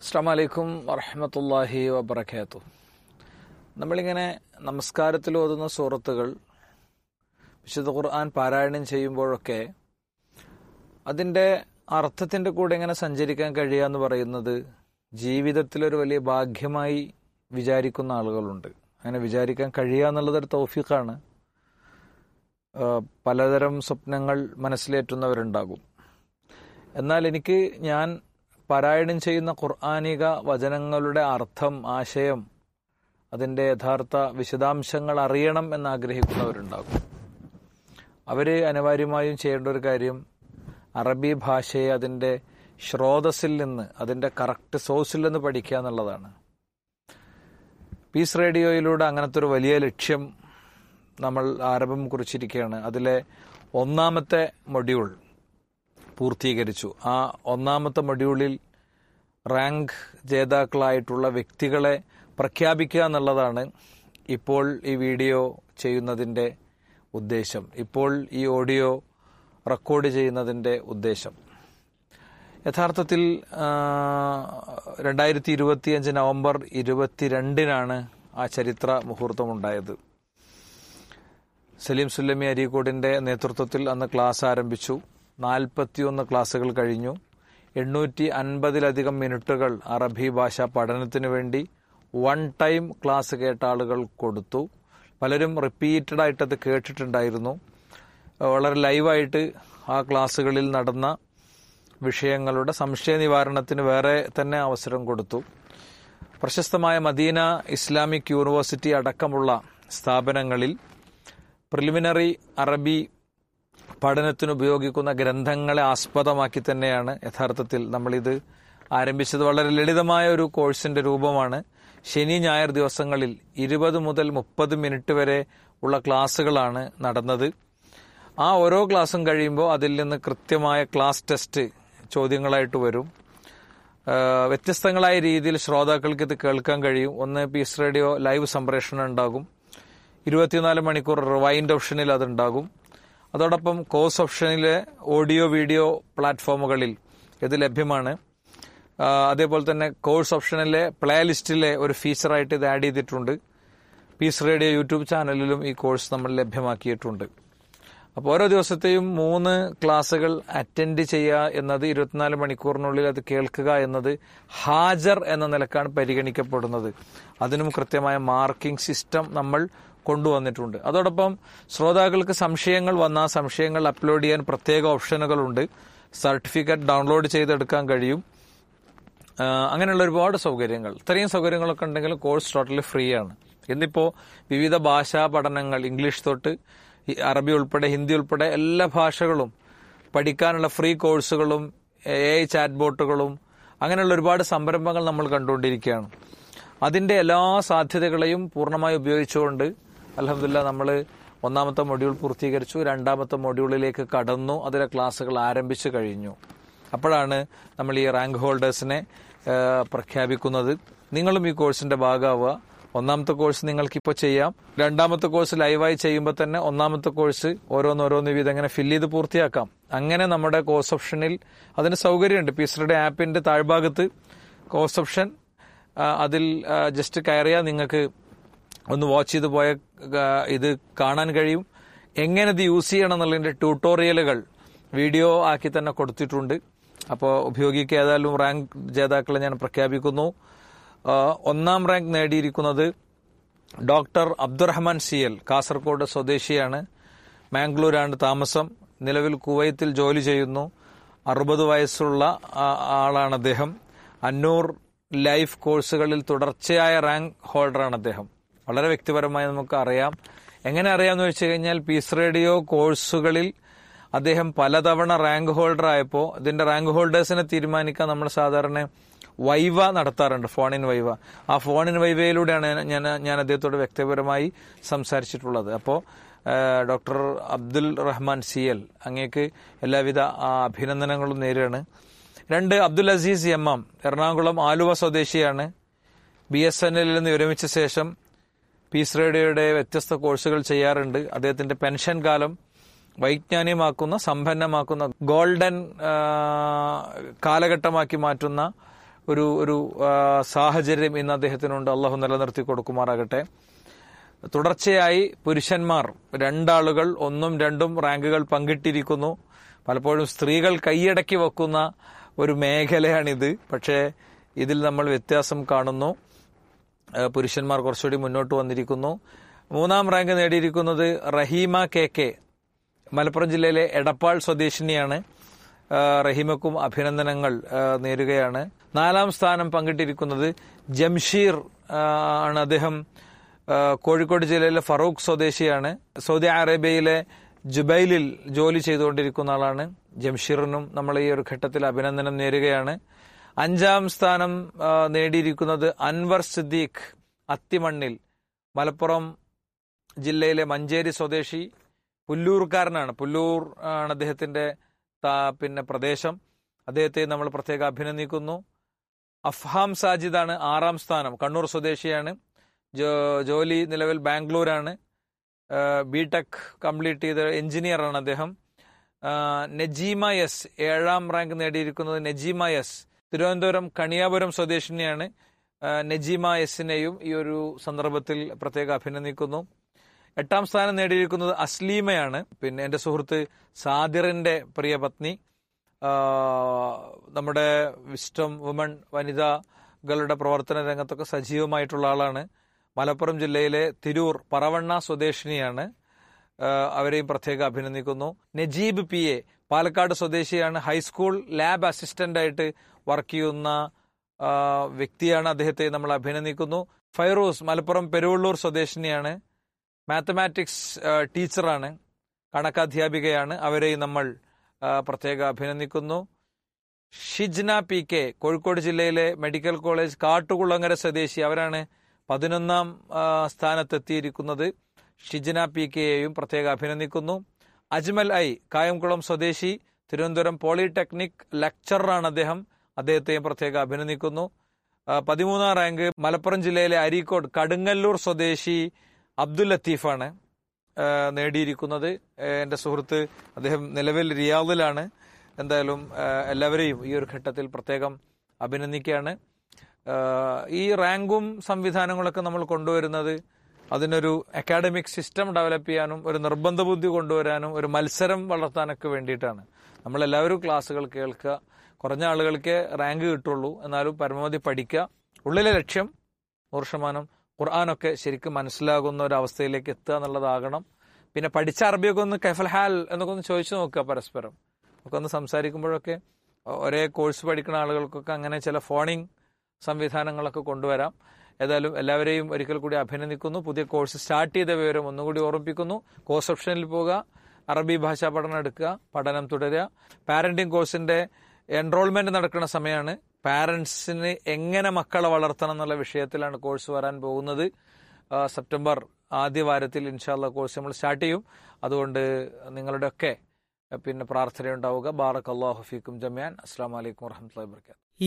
അസ്സാം വലൈക്കും വറഹമത്തല്ലാഹി വബർക്കാത്തു നമ്മളിങ്ങനെ നമസ്കാരത്തിൽ ഓതുന്ന സൂറത്തുകൾ വിശുദ്ധ ഖുർആൻ പാരായണം ചെയ്യുമ്പോഴൊക്കെ അതിൻ്റെ അർത്ഥത്തിൻ്റെ കൂടെ ഇങ്ങനെ സഞ്ചരിക്കാൻ കഴിയുക എന്ന് പറയുന്നത് ജീവിതത്തിലൊരു വലിയ ഭാഗ്യമായി വിചാരിക്കുന്ന ആളുകളുണ്ട് അങ്ങനെ വിചാരിക്കാൻ കഴിയുക എന്നുള്ളതൊരു തൗഫീഖാണ് പലതരം സ്വപ്നങ്ങൾ മനസ്സിലേറ്റുന്നവരുണ്ടാകും എന്നാൽ എനിക്ക് ഞാൻ പാരായണം ചെയ്യുന്ന ഖുർആാനിക വചനങ്ങളുടെ അർത്ഥം ആശയം അതിൻ്റെ യഥാർത്ഥ വിശദാംശങ്ങൾ അറിയണം എന്ന് ആഗ്രഹിക്കുന്നവരുണ്ടാകും അവർ അനിവാര്യമായും ചെയ്യേണ്ട ഒരു കാര്യം അറബി ഭാഷയെ അതിൻ്റെ ശ്രോതസ്സിൽ നിന്ന് അതിൻ്റെ കറക്റ്റ് സോഴ്സിൽ നിന്ന് പഠിക്കുക എന്നുള്ളതാണ് പീസ് റേഡിയോയിലൂടെ അങ്ങനത്തെ ഒരു വലിയ ലക്ഷ്യം നമ്മൾ ആരംഭം കുറിച്ചിരിക്കുകയാണ് അതിലെ ഒന്നാമത്തെ മൊഡ്യൂൾ പൂർത്തീകരിച്ചു ആ ഒന്നാമത്തെ മൊഡ്യൂളിൽ റാങ്ക് ജേതാക്കളായിട്ടുള്ള വ്യക്തികളെ പ്രഖ്യാപിക്കുക എന്നുള്ളതാണ് ഇപ്പോൾ ഈ വീഡിയോ ചെയ്യുന്നതിൻ്റെ ഉദ്ദേശം ഇപ്പോൾ ഈ ഓഡിയോ റെക്കോർഡ് ചെയ്യുന്നതിൻ്റെ ഉദ്ദേശം യഥാർത്ഥത്തിൽ രണ്ടായിരത്തി ഇരുപത്തിയഞ്ച് നവംബർ ഇരുപത്തിരണ്ടിനാണ് ആ ചരിത്ര മുഹൂർത്തമുണ്ടായത് സലീം സുല്ലമി അരീക്കോടിൻ്റെ നേതൃത്വത്തിൽ അന്ന് ക്ലാസ് ആരംഭിച്ചു നാൽപ്പത്തിയൊന്ന് ക്ലാസ്സുകൾ കഴിഞ്ഞു എണ്ണൂറ്റി അൻപതിലധികം മിനിറ്റുകൾ അറബി ഭാഷ പഠനത്തിന് വേണ്ടി വൺ ടൈം ക്ലാസ് കേട്ട ആളുകൾ കൊടുത്തു പലരും റിപ്പീറ്റഡ് ആയിട്ട് അത് കേട്ടിട്ടുണ്ടായിരുന്നു വളരെ ലൈവായിട്ട് ആ ക്ലാസ്സുകളിൽ നടന്ന വിഷയങ്ങളുടെ സംശയ നിവാരണത്തിന് വേറെ തന്നെ അവസരം കൊടുത്തു പ്രശസ്തമായ മദീന ഇസ്ലാമിക് യൂണിവേഴ്സിറ്റി അടക്കമുള്ള സ്ഥാപനങ്ങളിൽ പ്രിലിമിനറി അറബി പഠനത്തിന് ഉപയോഗിക്കുന്ന ഗ്രന്ഥങ്ങളെ ആസ്പദമാക്കി തന്നെയാണ് യഥാർത്ഥത്തിൽ നമ്മളിത് ആരംഭിച്ചത് വളരെ ലളിതമായ ഒരു കോഴ്സിന്റെ രൂപമാണ് ശനി ഞായർ ദിവസങ്ങളിൽ ഇരുപത് മുതൽ മുപ്പത് മിനിറ്റ് വരെ ഉള്ള ക്ലാസ്സുകളാണ് നടന്നത് ആ ഓരോ ക്ലാസ്സും കഴിയുമ്പോൾ അതിൽ നിന്ന് കൃത്യമായ ക്ലാസ് ടെസ്റ്റ് ചോദ്യങ്ങളായിട്ട് വരും വ്യത്യസ്തങ്ങളായ രീതിയിൽ ശ്രോതാക്കൾക്ക് ഇത് കേൾക്കാൻ കഴിയും ഒന്ന് പീസ് റേഡിയോ ലൈവ് സംപ്രേഷണം ഉണ്ടാകും ഇരുപത്തിനാല് മണിക്കൂർ റിവൈൻഡ് ഓപ്ഷനിൽ അതുണ്ടാകും അതോടൊപ്പം കോഴ്സ് ഓപ്ഷനിലെ ഓഡിയോ വീഡിയോ പ്ലാറ്റ്ഫോമുകളിൽ ഇത് ലഭ്യമാണ് അതേപോലെ തന്നെ കോഴ്സ് ഓപ്ഷനിലെ പ്ലേ ലിസ്റ്റിലെ ഒരു ഫീച്ചറായിട്ട് ഇത് ആഡ് ചെയ്തിട്ടുണ്ട് പീസ് റേഡിയോ യൂട്യൂബ് ചാനലിലും ഈ കോഴ്സ് നമ്മൾ ലഭ്യമാക്കിയിട്ടുണ്ട് അപ്പോൾ ഓരോ ദിവസത്തെയും മൂന്ന് ക്ലാസ്സുകൾ അറ്റൻഡ് ചെയ്യുക എന്നത് ഇരുപത്തിനാല് മണിക്കൂറിനുള്ളിൽ അത് കേൾക്കുക എന്നത് ഹാജർ എന്ന നിലക്കാണ് പരിഗണിക്കപ്പെടുന്നത് അതിനും കൃത്യമായ മാർക്കിംഗ് സിസ്റ്റം നമ്മൾ കൊണ്ടുവന്നിട്ടുണ്ട് അതോടൊപ്പം ശ്രോതാക്കൾക്ക് സംശയങ്ങൾ വന്ന സംശയങ്ങൾ അപ്ലോഡ് ചെയ്യാൻ പ്രത്യേക ഓപ്ഷനുകളുണ്ട് സർട്ടിഫിക്കറ്റ് ഡൗൺലോഡ് ചെയ്തെടുക്കാൻ കഴിയും അങ്ങനെയുള്ള ഒരുപാട് സൗകര്യങ്ങൾ ഇത്രയും സൗകര്യങ്ങളൊക്കെ ഉണ്ടെങ്കിലും കോഴ്സ് ടോട്ടലി ഫ്രീ ആണ് ഇന്നിപ്പോൾ വിവിധ ഭാഷാ പഠനങ്ങൾ ഇംഗ്ലീഷ് തൊട്ട് അറബി ഉൾപ്പെടെ ഹിന്ദി ഉൾപ്പെടെ എല്ലാ ഭാഷകളും പഠിക്കാനുള്ള ഫ്രീ കോഴ്സുകളും എ ഐ ചാറ്റ് ബോട്ടുകളും അങ്ങനെയുള്ള ഒരുപാട് സംരംഭങ്ങൾ നമ്മൾ കണ്ടുകൊണ്ടിരിക്കുകയാണ് അതിന്റെ എല്ലാ സാധ്യതകളെയും പൂർണ്ണമായി ഉപയോഗിച്ചുകൊണ്ട് അലഹമില്ല നമ്മൾ ഒന്നാമത്തെ മൊഡ്യൂൾ പൂർത്തീകരിച്ചു രണ്ടാമത്തെ മൊഡ്യൂളിലേക്ക് കടന്നു അതിലെ ക്ലാസ്സുകൾ ആരംഭിച്ചു കഴിഞ്ഞു അപ്പോഴാണ് നമ്മൾ ഈ റാങ്ക് ഹോൾഡേഴ്സിനെ പ്രഖ്യാപിക്കുന്നത് നിങ്ങളും ഈ കോഴ്സിന്റെ ഭാഗമാവുക ഒന്നാമത്തെ കോഴ്സ് നിങ്ങൾക്കിപ്പോൾ ചെയ്യാം രണ്ടാമത്തെ കോഴ്സ് ലൈവായി ചെയ്യുമ്പോൾ തന്നെ ഒന്നാമത്തെ കോഴ്സ് ഓരോന്നോരോന്ന് വീതം അങ്ങനെ ഫില്ല് ചെയ്ത് പൂർത്തിയാക്കാം അങ്ങനെ നമ്മുടെ കോഴ്സ് ഓപ്ഷനിൽ അതിന് സൗകര്യമുണ്ട് പീസറുടെ ആപ്പിന്റെ താഴ്ഭാഗത്ത് കോഴ്സ് ഓപ്ഷൻ അതിൽ ജസ്റ്റ് കയറിയാൽ നിങ്ങൾക്ക് ഒന്ന് വാച്ച് ചെയ്ത് പോയ ഇത് കാണാൻ കഴിയും എങ്ങനെ ഇത് യൂസ് ചെയ്യണം എന്നുള്ളതിന്റെ ട്യൂട്ടോറിയലുകൾ വീഡിയോ ആക്കി തന്നെ കൊടുത്തിട്ടുണ്ട് അപ്പോൾ ഉപയോഗിക്കുക ഏതായാലും റാങ്ക് ജേതാക്കളെ ഞാൻ പ്രഖ്യാപിക്കുന്നു ഒന്നാം റാങ്ക് നേടിയിരിക്കുന്നത് doctor Abdurahman C L Kasaragod സ്വദേശിയാണ് മാംഗ്ലൂരാണ് താമസം നിലവിൽ കുവൈത്തിൽ ജോലി ചെയ്യുന്നു അറുപത് വയസ്സുള്ള ആളാണ് അദ്ദേഹം അന്നൂർ ലൈഫ് കോഴ്സുകളിൽ തുടർച്ചയായ റാങ്ക് ഹോൾഡറാണ് അദ്ദേഹം വളരെ വ്യക്തിപരമായി നമുക്ക് അറിയാം എങ്ങനെ അറിയാമെന്ന് വെച്ച് കഴിഞ്ഞാൽ പീസ് റേഡിയോ കോഴ്സുകളിൽ അദ്ദേഹം പലതവണ റാങ്ക് ഹോൾഡർ ആയപ്പോൾ ഇതിന്റെ റാങ്ക് ഹോൾഡേഴ്സിനെ തീരുമാനിക്കാൻ നമ്മൾ സാധാരണ വൈവ നടത്താറുണ്ട് ഫോണിൻ വൈവ ആ ഫോണിൻ വൈവയിലൂടെയാണ് ഞാൻ ഞാൻ അദ്ദേഹത്തോട് വ്യക്തിപരമായി സംസാരിച്ചിട്ടുള്ളത് അപ്പോൾ doctor Abdul Rahman C L അങ്ങേക്ക് എല്ലാവിധ അഭിനന്ദനങ്ങളും നേരാണ് രണ്ട് അബ്ദുൽ അസീസ് എം എം എറണാകുളം ആലുവ സ്വദേശിയാണ് ബി എസ് എൻ എല്ലിൽ നിന്ന് വിരമിച്ച ശേഷം പീസ് റേഡിയോയുടെ വ്യത്യസ്ത കോഴ്സുകൾ ചെയ്യാറുണ്ട് അദ്ദേഹത്തിന്റെ പെൻഷൻ കാലം വൈജ്ഞാനികമാക്കുന്ന സമ്പന്നമാക്കുന്ന ഗോൾഡൻ കാലഘട്ടമാക്കി മാറ്റുന്ന ഒരു ഒരു ആ, സാഹചര്യം ഇന്ന് അദ്ദേഹത്തിനുണ്ട് അള്ളാഹു നിലനിർത്തി കൊടുക്കുമാറാകട്ടെ തുടർച്ചയായി പുരുഷന്മാർ രണ്ടാളുകൾ ഒന്നും രണ്ടും റാങ്കുകൾ പങ്കിട്ടിരിക്കുന്നു പലപ്പോഴും സ്ത്രീകൾ കൈയടക്കി വെക്കുന്ന ഒരു മേഖലയാണിത് പക്ഷേ ഇതിൽ നമ്മൾ വ്യത്യാസം കാണുന്നു ഏഹ് പുരുഷന്മാർ കുറച്ചുകൂടി മുന്നോട്ട് വന്നിരിക്കുന്നു മൂന്നാം റാങ്ക് നേടിയിരിക്കുന്നത് റഹീമ കെ കെ മലപ്പുറം ജില്ലയിലെ എടപ്പാൾ സ്വദേശിനിയാണ് ഏഹ് റഹീമക്കും അഭിനന്ദനങ്ങൾ ഏഹ് നേരുകയാണ് നാലാം സ്ഥാനം പങ്കിട്ടിരിക്കുന്നത് ജംഷീർ ഏഹ് ആണ് അദ്ദേഹം ഏഹ് കോഴിക്കോട് ജില്ലയിലെ ഫറൂഖ് സ്വദേശിയാണ് സൗദി അറേബ്യയിലെ ജുബൈലിൽ ജോലി ചെയ്തുകൊണ്ടിരിക്കുന്ന ആളാണ് ജംഷീറിനും നമ്മൾ ഈ ഒരു ഘട്ടത്തിൽ അഭിനന്ദനം നേരുകയാണ് അഞ്ചാം സ്ഥാനം ആ, നേടിയിരിക്കുന്നത് അൻവർ സിദ്ദീഖ് അത്തിമണ്ണിൽ മലപ്പുറം ജില്ലയിലെ മഞ്ചേരി സ്വദേശി പുല്ലൂർക്കാരനാണ് പുല്ലൂർ ആണ് അദ്ദേഹത്തിന്റെ താ- പിന്നെ പ്രദേശം അദ്ദേഹത്തെ നമ്മൾ പ്രത്യേകം അഭിനന്ദിക്കുന്നു അഫ്ഹാം സാജിദാണ് ആറാം സ്ഥാനം കണ്ണൂർ സ്വദേശിയാണ് ജോ- ജോലി നിലവിൽ ബാംഗ്ലൂരാണ് ബി ടെക് കംപ്ലീറ്റ് ചെയ്ത എഞ്ചിനീയറാണ് അദ്ദേഹം ആ, നജീമ എസ് ഏഴാം റാങ്ക് നേടിയിരിക്കുന്നത് നജീമ എസ് തിരുവനന്തപുരം കണിയാപുരം സ്വദേശിനിയാണ് ആ, നജീമ എസിനെയും ഈ ഒരു സന്ദർഭത്തിൽ പ്രത്യേകം അഭിനന്ദിക്കുന്നു എട്ടാം സ്ഥാനം നേടിയിരിക്കുന്നത് അസ്ലീമയാണ് പിന്നെ എൻ്റെ സുഹൃത്ത് സാദിറിന്റെ പ്രിയ പത്നി ആ, നമ്മുടെ വിസ്റ്റം വുമൺ വനിതകളുടെ പ്രവർത്തന രംഗത്തൊക്കെ സജീവമായിട്ടുള്ള ആളാണ് മലപ്പുറം ജില്ലയിലെ തിരൂർ പറവണ്ണ സ്വദേശിനിയാണ് ആ, അവരെയും പ്രത്യേകം അഭിനന്ദിക്കുന്നു നജീബ് പി എ പാലക്കാട് സ്വദേശിയാണ് ഹൈസ്കൂൾ ലാബ് അസിസ്റ്റന്റ് ആയിട്ട് വർക്ക് ചെയ്യുന്ന ആ, വ്യക്തിയാണ് അദ്ദേഹത്തെ നമ്മൾ അഭിനന്ദിക്കുന്നു ഫൈറൂസ് മലപ്പുറം പെരുവള്ളൂർ സ്വദേശിനിയാണ് മാത്തമാറ്റിക്സ് ആ, ടീച്ചറാണ് കണക്കധ്യാപികയാണ് അവരെയും നമ്മൾ ആ, പ്രത്യേകം അഭിനന്ദിക്കുന്നു ഷിജ്ന പി കെ കോഴിക്കോട് ജില്ലയിലെ മെഡിക്കൽ കോളേജ് കാട്ടുകുളങ്ങര സ്വദേശി അവരാണ് പതിനൊന്നാം ആ, സ്ഥാനത്തെത്തിയിരിക്കുന്നത് ഷിജ്ന പി കെയെയും പ്രത്യേകം അഭിനന്ദിക്കുന്നു അജ്മൽ ഐ കായംകുളം സ്വദേശി തിരുവനന്തപുരം പോളിടെക്നിക് ലെക്ചററാണ് അദ്ദേഹം അദ്ദേഹത്തെയും പ്രത്യേകം അഭിനന്ദിക്കുന്നു ആ, പതിമൂന്നാം റാങ്ക് മലപ്പുറം ജില്ലയിലെ അരീക്കോട് കടുങ്ങല്ലൂർ സ്വദേശി അബ്ദുൽ ലത്തീഫാണ് ആ, നേടിയിരിക്കുന്നത് ആ, എൻ്റെ സുഹൃത്ത് അദ്ദേഹം നിലവിൽ റിയാദിലാണ് എന്തായാലും ആ, എല്ലാവരെയും ഈ ഒരു ഘട്ടത്തിൽ പ്രത്യേകം അഭിനന്ദിക്കുകയാണ് ആ, ഈ റാങ്കും സംവിധാനങ്ങളൊക്കെ നമ്മൾ കൊണ്ടുവരുന്നത് അതിനൊരു അക്കാഡമിക് സിസ്റ്റം ഡെവലപ്പ് ചെയ്യാനും ഒരു നിർബന്ധ ബുദ്ധി കൊണ്ടുവരാനും ഒരു മത്സരം വളർത്താനൊക്കെ വേണ്ടിയിട്ടാണ് നമ്മളെല്ലാവരും ക്ലാസ്സുകൾ കേൾക്കുക കുറഞ്ഞ ആളുകൾക്ക് റാങ്ക് കിട്ടുള്ളൂ എന്നാലും പരമാവധി പഠിക്കുക ഉള്ളിലെ ലക്ഷ്യം നൂറ് ശതമാനം ഖുർആാനൊക്കെ ശരിക്കും മനസ്സിലാകുന്ന ഒരു അവസ്ഥയിലേക്ക് എത്തുക എന്നുള്ളതാകണം പിന്നെ പഠിച്ച അറബിയൊക്കെ ഒന്ന് കെഫൽ ഹാൽ എന്നൊക്കെ ഒന്ന് ചോദിച്ചു നോക്കുക പരസ്പരം ഒക്കെ ഒന്ന് സംസാരിക്കുമ്പോഴൊക്കെ ഒരേ കോഴ്സ് പഠിക്കുന്ന ആളുകൾക്കൊക്കെ അങ്ങനെ ചില ഫോണിംഗ് സംവിധാനങ്ങളൊക്കെ കൊണ്ടുവരാം ഏതായാലും എല്ലാവരെയും ഒരിക്കൽ കൂടി അഭിനന്ദിക്കുന്നു പുതിയ കോഴ്സ് സ്റ്റാർട്ട് ചെയ്ത വിവരം ഒന്നുകൂടി ഓർമ്മിപ്പിക്കുന്നു കോഴ്സ് ഓപ്ഷനിൽ പോവുക അറബി ഭാഷാ പഠനം എടുക്കുക പഠനം തുടരുക പാരന്റിംഗ് കോഴ്സിന്റെ എൻറോൾമെന്റ് നടക്കുന്ന സമയമാണ് പാരന്റ്സിന് എങ്ങനെ മക്കളെ വളർത്തണം എന്നുള്ള വിഷയത്തിലാണ് കോഴ്സ് വരാൻ പോകുന്നത് ആ, സെപ്റ്റംബർ ആദ്യ വാരത്തിൽ ഇൻഷാല്ല കോഴ്സ് നമ്മൾ സ്റ്റാർട്ട് ചെയ്യും അതുകൊണ്ട് നിങ്ങളുടെയൊക്കെ പിന്നെ പ്രാർത്ഥന ഉണ്ടാവുക ബാറക് അള്ളാഹു ഫീക്കും ജമ്യാൻ അസ്സാം വലൈക്കും വർഹമത്തല്ലാ വർക്കാത്തു